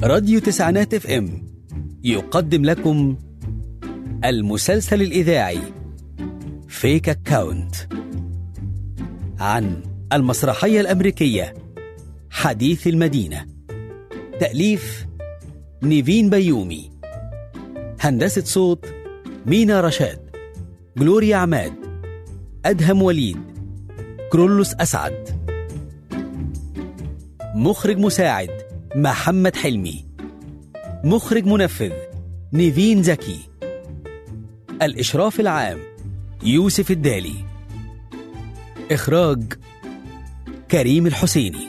راديو تسعينات اف ام يقدم لكم المسلسل الإذاعي فيك أكاونت عن المسرحية الأمريكية حديث المدينة تأليف نيفين بيومي هندسة صوت مينا رشاد جلوريا عماد أدهم وليد كرولوس أسعد مخرج مساعد محمد حلمي مخرج منفذ نيفين زكي الإشراف العام يوسف الدالي إخراج كريم الحسيني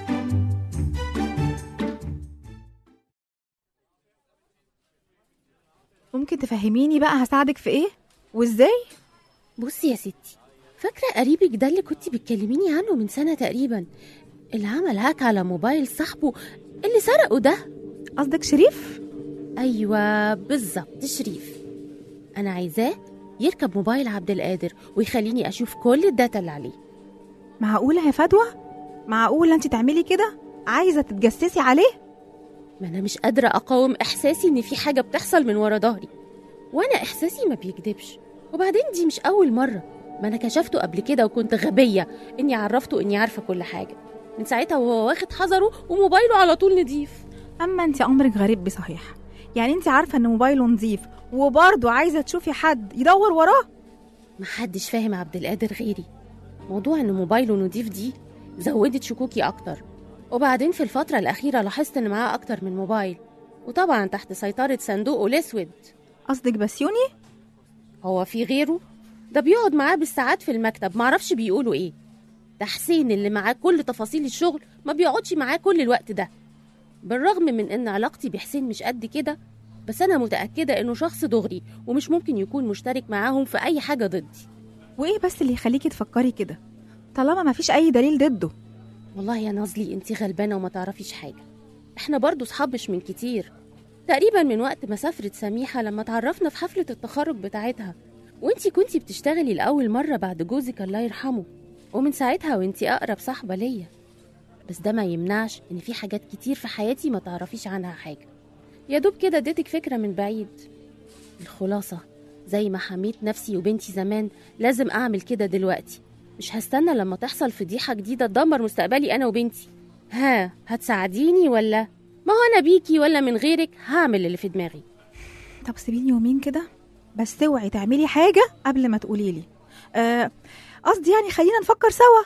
ممكن تفهميني بقى هساعدك في ايه وازاي بصي يا ستي فاكرة قريبك ده اللي كنتي بتكلميني عنه من سنة تقريبا اللي عمل هاك على موبايل صاحبه اللي سرقه ده قصدك شريف أيوة بالظبط شريف أنا عايزاه يركب موبايل عبد القادر ويخليني أشوف كل الداتا اللي عليه معقولة يا فدوى معقولة انت تعملي كده عايزة تتجسسي عليه ما أنا مش قادرة أقاوم إحساسي إن في حاجة بتحصل من ورا ظهري وأنا إحساسي ما بيكدبش وبعدين دي مش أول مرة ما أنا كشفته قبل كده وكنت غبية إني عرفته إني عارفة كل حاجة من ساعتها وهو واخد حذره وموبايله على طول نضيف اما انت امرك غريب بصحيح يعني انت عارفة ان موبايله نظيف وبرضه عايزة تشوفي حد يدور وراه محدش فاهم عبد القادر غيري موضوع ان موبايله نضيف دي زودت شكوكي اكتر وبعدين في الفترة الأخيرة لاحظت إن معاه أكتر من موبايل وطبعا تحت سيطرة صندوقه الأسود قصدك بسيوني هو في غيره ده بيقعد معاه بالساعات في المكتب معرفش بيقولوا إيه ده حسين اللي معاه كل تفاصيل الشغل ما بيقعدش معاه كل الوقت ده بالرغم من إن علاقتي بحسين مش قد كده بس أنا متأكدة إنه شخص دغري ومش ممكن يكون مشترك معاهم في أي حاجة ضدي وايه بس اللي يخليكي تفكري كده طالما مفيش اي دليل ضده والله يا نازلي انتي غلبانه وما تعرفيش حاجه احنا برضو صحاب مش من كتير تقريبا من وقت ما سافرت سميحه لما اتعرفنا في حفله التخرج بتاعتها وانتي كنتي بتشتغلي لاول مره بعد جوزك الله يرحمه ومن ساعتها وانتي اقرب صاحبه ليا بس ده ما يمنعش ان في حاجات كتير في حياتي ما تعرفيش عنها حاجه يا دوب كده اديتك فكره من بعيد الخلاصه زي ما حميت نفسي وبنتي زمان لازم اعمل كده دلوقتي مش هستنى لما تحصل فضيحة جديدة تدمر مستقبلي أنا وبنتي ها هتساعديني ولا ما هو أنا بيكي ولا من غيرك هعمل اللي في دماغي طب سيبيني يومين كده بس اوعي تعملي حاجة قبل ما تقولي لي آه، قصدي يعني خلينا نفكر سوا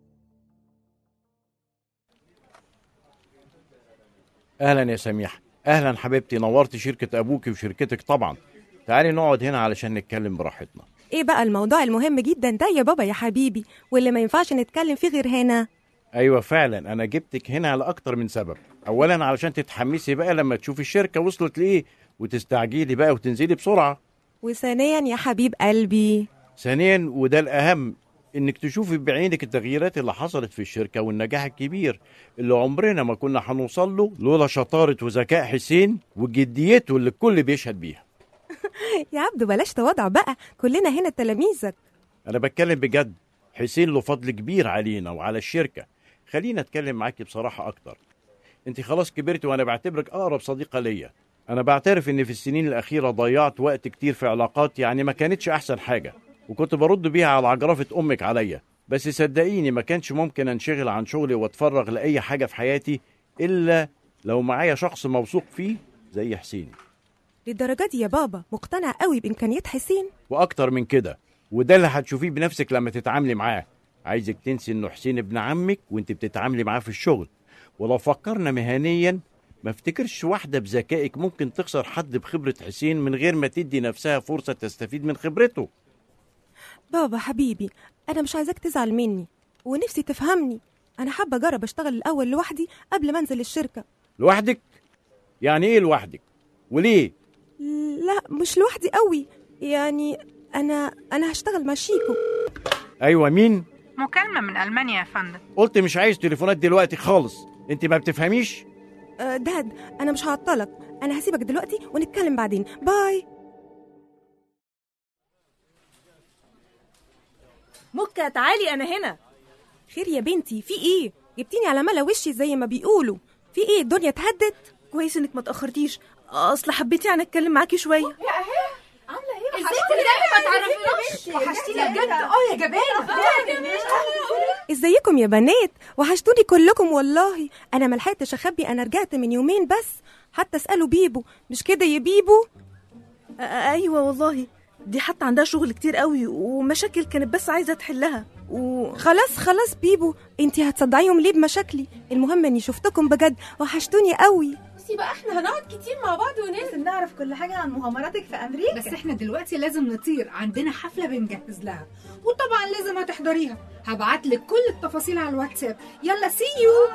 اهلا يا سميحه اهلا حبيبتي نورتي شركه ابوكي وشركتك طبعا تعالي نقعد هنا علشان نتكلم براحتنا ايه بقى الموضوع المهم جدا ده يا بابا يا حبيبي واللي ما ينفعش نتكلم فيه غير هنا ايوه فعلا انا جبتك هنا على اكتر من سبب اولا علشان تتحمسي بقى لما تشوفي الشركه وصلت لايه وتستعجلي بقى وتنزلي بسرعه وثانيا يا حبيب قلبي ثانيا وده الاهم انك تشوفي بعينك التغييرات اللي حصلت في الشركه والنجاح الكبير اللي عمرنا ما كنا هنوصل له لولا شطاره وذكاء حسين وجديته اللي الكل بيشهد بيها يا عبدو بلاش تواضع بقى كلنا هنا تلاميذك انا بتكلم بجد حسين له فضل كبير علينا وعلى الشركه خلينا اتكلم معاكي بصراحه اكتر انت خلاص كبرتي وانا بعتبرك اقرب صديقه ليا انا بعترف ان في السنين الاخيره ضيعت وقت كتير في علاقات يعني ما كانتش احسن حاجه وكنت برد بيها على عجرفه امك عليا بس صدقيني ما كانش ممكن انشغل عن شغلي واتفرغ لاي حاجه في حياتي الا لو معايا شخص موثوق فيه زي حسين للدرجة دي يا بابا مقتنع قوي بإمكانيات حسين واكتر من كده وده اللي هتشوفيه بنفسك لما تتعاملي معاه عايزك تنسي انه حسين ابن عمك وانت بتتعاملي معاه في الشغل ولو فكرنا مهنيا ما افتكرش واحدة بذكائك ممكن تخسر حد بخبرة حسين من غير ما تدي نفسها فرصة تستفيد من خبرته بابا حبيبي أنا مش عايزاك تزعل مني ونفسي تفهمني أنا حابة أجرب أشتغل الأول لوحدي قبل ما أنزل الشركة لوحدك يعني ايه لوحدك وليه لا مش لوحدي قوي يعني أنا أنا هشتغل مع شيكو ايوه مين مكالمة من ألمانيا يا فندم قلت مش عايز تليفونات دلوقتي خالص انت ما بتفهميش أه داد أنا مش هعطلك أنا هسيبك دلوقتي ونتكلم بعدين باي مكة تعالي أنا هنا خير يا بنتي في إيه جبتيني على ملا وشي زي ما بيقولوا في إيه الدنيا اتهدت كويس انك ما تاخرتيش اصل حبيت يعني اتكلم معاكي شويه ازيكم يا بنات وحشتوني كلكم والله انا ملحقتش اخبي انا رجعت من يومين بس حتى اساله بيبو مش كده يا بيبو آه، ايوه والله دي حتى عندها شغل كتير قوي ومشاكل كانت بس عايزه تحلها و خلاص خلاص بيبو انتي هتصدعيهم ليه بمشاكلي المهم اني شفتكم بجد وحشتوني قوي بس يبقى احنا هنقعد كتير مع بعض وننزل نعرف كل حاجة عن مغامراتك في أمريكا بس احنا دلوقتي لازم نطير عندنا حفلة بنجهز لها وطبعا لازم هتحضريها هبعت لك كل التفاصيل على الواتساب يلا سي يو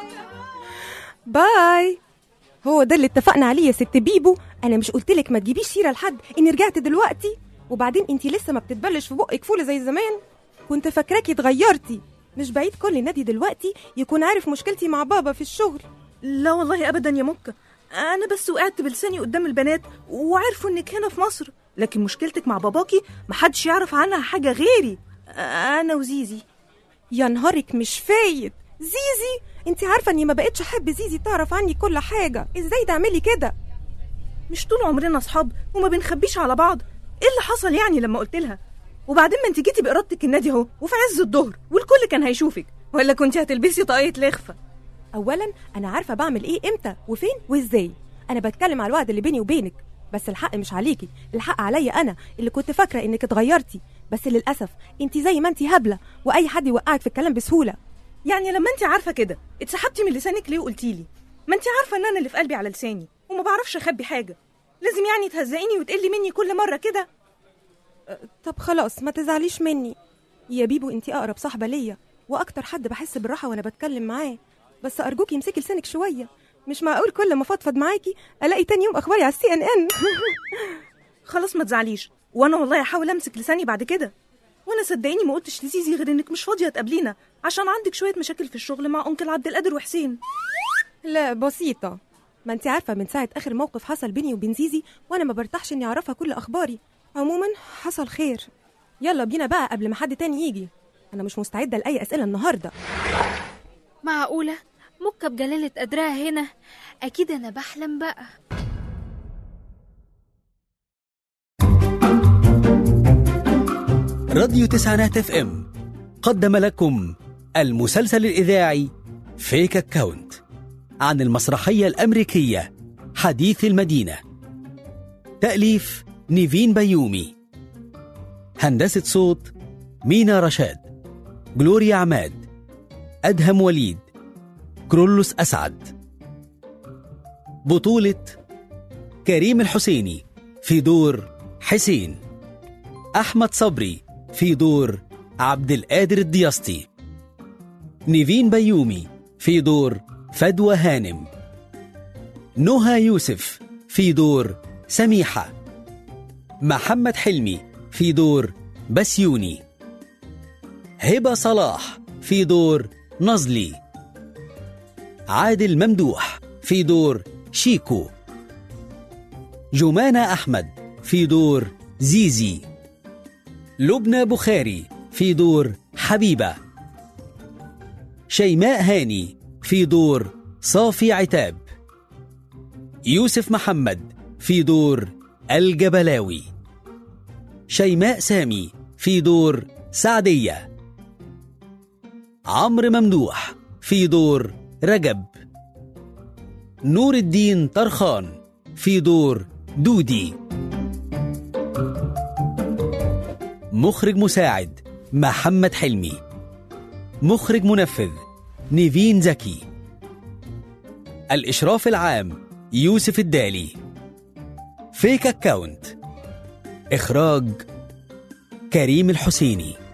باي هو ده اللي اتفقنا عليه يا ست بيبو انا مش قلتلك ما تجيبيش سيره لحد اني رجعت دلوقتي وبعدين انتي لسه ما بتتبلش في بقك فوله زي زمان كنت فاكراكي اتغيرتي مش بعيد كل نادي دلوقتي يكون عارف مشكلتي مع بابا في الشغل لا والله ابدا يا مكة انا بس وقعت بلساني قدام البنات وعرفوا انك هنا في مصر لكن مشكلتك مع باباكي محدش يعرف عنها حاجه غيري انا وزيزي يا نهارك مش فايت زيزي انت عارفه اني ما بقتش احب زيزي تعرف عني كل حاجه ازاي تعملي كده مش طول عمرنا اصحاب وما بنخبيش على بعض ايه اللي حصل يعني لما قلت لها وبعدين ما انت جيتي بارادتك النادي اهو وفي عز الظهر والكل كان هيشوفك ولا كنت هتلبسي طاقية لخفه اولا انا عارفه بعمل ايه امتى وفين وازاي انا بتكلم على الوعد اللي بيني وبينك بس الحق مش عليكي الحق عليا انا اللي كنت فاكره انك اتغيرتي بس للاسف انت زي ما انت هبله واي حد يوقعك في الكلام بسهوله يعني لما انت عارفه كده اتسحبتي من لسانك ليه وقلتي لي ما انت عارفه ان انا اللي في قلبي على لساني وما بعرفش اخبي حاجه لازم يعني تهزقيني وتقلي مني كل مره كده طب خلاص ما تزعليش مني يا بيبو انت اقرب صاحبه ليا واكتر حد بحس بالراحه وانا بتكلم معاه بس ارجوكي امسكي لسانك شويه مش معقول كل ما افضفض معاكي الاقي تاني يوم اخباري على السي ان ان خلاص ما تزعليش وانا والله هحاول امسك لساني بعد كده وانا صدقيني ما قلتش لزيزي غير انك مش فاضيه تقابلينا عشان عندك شويه مشاكل في الشغل مع انكل عبد القادر وحسين لا بسيطه ما انت عارفه من ساعه اخر موقف حصل بيني وبين زيزي وانا ما برتاحش اني اعرفها كل اخباري عموما حصل خير يلا بينا بقى قبل ما حد تاني يجي انا مش مستعده لاي اسئله النهارده معقولة مكة بجلالة قدرها هنا أكيد أنا بحلم بقى راديو تسعينات اف ام قدم لكم المسلسل الإذاعي فيك أكاونت عن المسرحية الأمريكية حديث المدينة تأليف نيفين بيومي هندسة صوت مينا رشاد جلوريا عماد أدهم وليد كرولوس أسعد بطولة كريم الحسيني في دور حسين أحمد صبري في دور عبد القادر الدياسطي نيفين بيومي في دور فدوى هانم نهى يوسف في دور سميحة محمد حلمي في دور بسيوني هبة صلاح في دور نزلي عادل ممدوح في دور شيكو جمانة أحمد في دور زيزي لبنى بخاري في دور حبيبة شيماء هاني في دور صافي عتاب يوسف محمد في دور الجبلاوي شيماء سامي في دور سعدية عمرو ممدوح في دور رجب نور الدين طرخان في دور دودي مخرج مساعد محمد حلمي مخرج منفذ نيفين زكي الإشراف العام يوسف الدالي فيك أكاونت إخراج كريم الحسيني